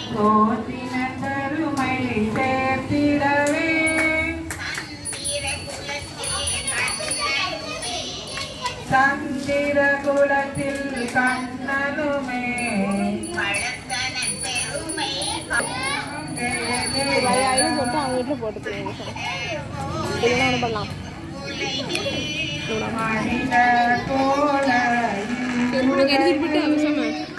தோன்றின பெருமை சேர்த்திடவே சந்திர குலத்தில் கண்ணனுமே ஐநூறு சொல்லிட்டு அவங்க வீட்டில் போட்டுக்கிறேன் இல்லைன்னா ஒன்று பண்ணலாம் மனித போல உனக்கு எடுத்துட்டு போயிட்டு அவசரமா